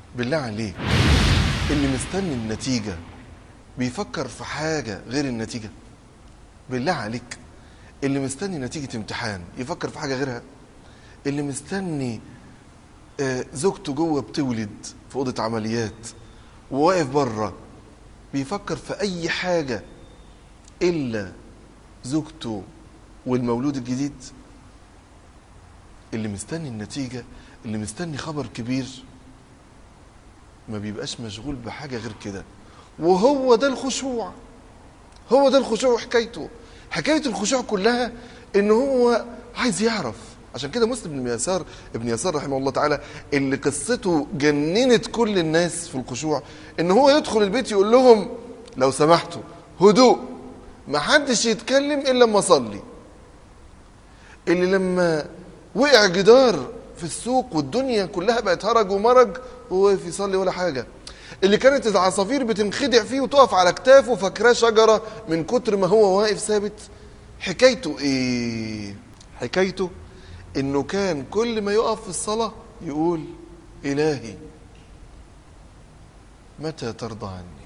بالله عليك اللي مستني النتيجة بيفكر في حاجة غير النتيجة بالله عليك اللي مستني نتيجة امتحان يفكر في حاجة غيرها اللي مستني آه، زوجته جوه بتولد في أوضة عمليات وواقف بره بيفكر في أي حاجة إلا زوجته والمولود الجديد اللي مستني النتيجة اللي مستني خبر كبير ما بيبقاش مشغول بحاجة غير كده وهو ده الخشوع هو ده الخشوع وحكايته حكاية الخشوع كلها ان هو عايز يعرف عشان كده مسلم بن يسار ابن يسار رحمه الله تعالى اللي قصته جننت كل الناس في الخشوع ان هو يدخل البيت يقول لهم لو سمحتوا هدوء ما حدش يتكلم الا لما اصلي اللي لما وقع جدار في السوق والدنيا كلها بقت هرج ومرج وهو واقف يصلي ولا حاجه اللي كانت العصافير بتنخدع فيه وتقف على كتافه فاكراه شجره من كتر ما هو واقف ثابت حكايته ايه حكايته انه كان كل ما يقف في الصلاه يقول الهي متى ترضى عني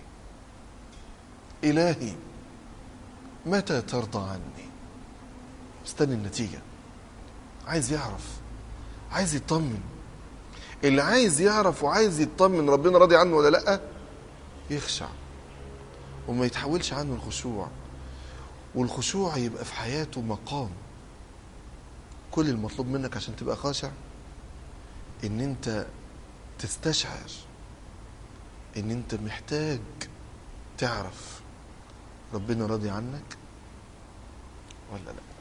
الهي متى ترضى عني مستني النتيجه عايز يعرف عايز يطمن اللي عايز يعرف وعايز يطمن ربنا راضي عنه ولا لا يخشع وما يتحولش عنه الخشوع والخشوع يبقى في حياته مقام كل المطلوب منك عشان تبقى خاشع ان انت تستشعر ان انت محتاج تعرف ربنا راضي عنك ولا لا